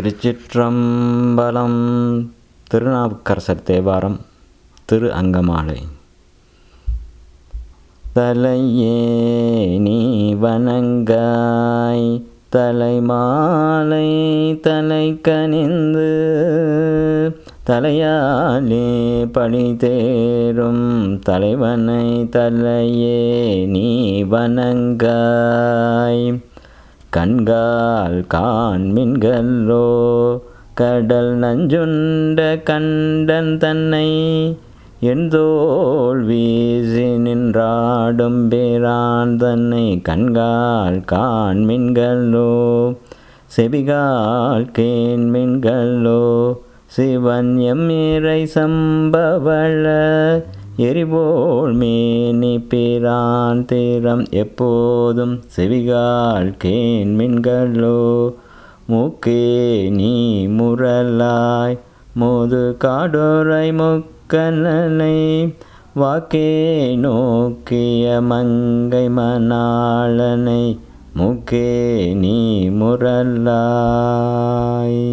திருச்சிற்றம்பலம் திருநாவுக்கரசர் தேவாரம் திரு அங்கமாலை தலையே நீ வணங்காய் தலைமாலை தலை கனிந்து தலையாலே பணி தேரும் தலைவனை தலையே நீ வணங்காய் கண்கால் காண்மின்களோ கடல் நஞ்சுண்ட கண்டன் தன்னை எந்தோள் வீசி நின்றாடும் பேரான் தன்னை கண்கால் காண்மின்களோ செவிகால் கேண்மின்களோ சிவன் எம்மிரை சம்பவள எரிபோல் மேனி பிரான் தீரம் எப்போதும் செவிகால் கேண்மின்களோ மூக்கே நீ முரலாய் மோது காடோரை முக்கனனை வாக்கே நோக்கிய மங்கை மணாளனை மூக்கே நீ முரலாய்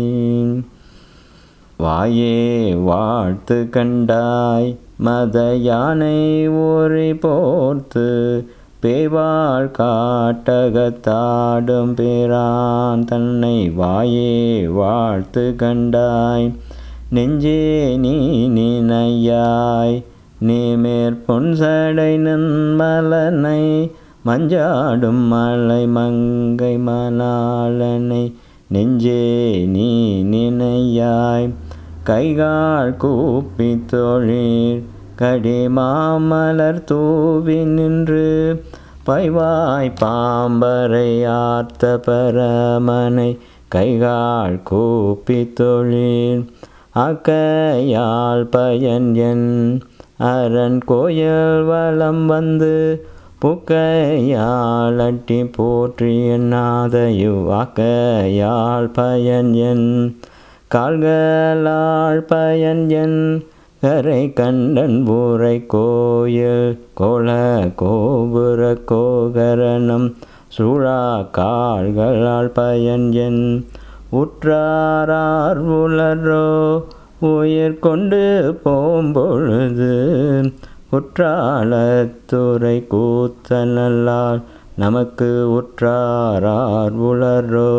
வாயே வாழ்த்து கண்டாய் மத யானை ஊறி போர்த்து பேவாள் காட்டகத்தாடும் பிரான் தன்னை வாயே வாழ்த்து கண்டாய் நெஞ்சே நீ நினையாய் நீ மேற்பொன்சடை நன்மலனை மஞ்சாடும் மலை மங்கை மணாளனை நெஞ்சே நீ நினையாய் கைகால் கூப்பி தொழில் கடிமாமலர் தூவி நின்று பைவாய் பாம்பரை ஆர்த்த பரமனை கைகால் கூப்பி தொழில் அக்கையால் பயன் என் அரண் கோயில் வளம் வந்து புக்கையால் அட்டி போற்றி எண்ணாதையு வாக்கையால் பயன் என் கால்களால் பயன் என் கரை கண்டன் ஊரை கோயில் கோல கோபுர கோகரணம் சூழா கால்களால் பயன் என் உற்றாரார் உலரோ உயிர் கொண்டு போம்பொழுது குற்றாலத்துறை கூத்தனல்லால் நமக்கு உற்றாரார் உலரோ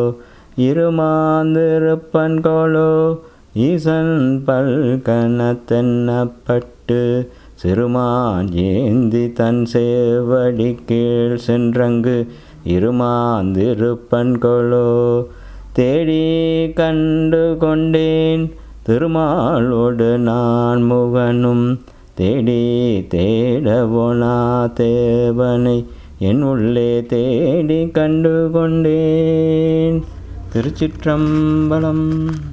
இருமாந்திருப்பன்கோளோ ஈசன் பல்கணத்தென்னப்பட்டு சிறுமான் ஏந்தி தன் சேவடி கீழ் சென்றங்கு இருமாந்திருப்பன்கொளோ தேடி கண்டு கொண்டேன் திருமாலோடு நான் முகனும் தேடி தேடவோனா தேவனை என் உள்ளே தேடி கண்டு கொண்டேன் திருச்சிற்றம்பலம்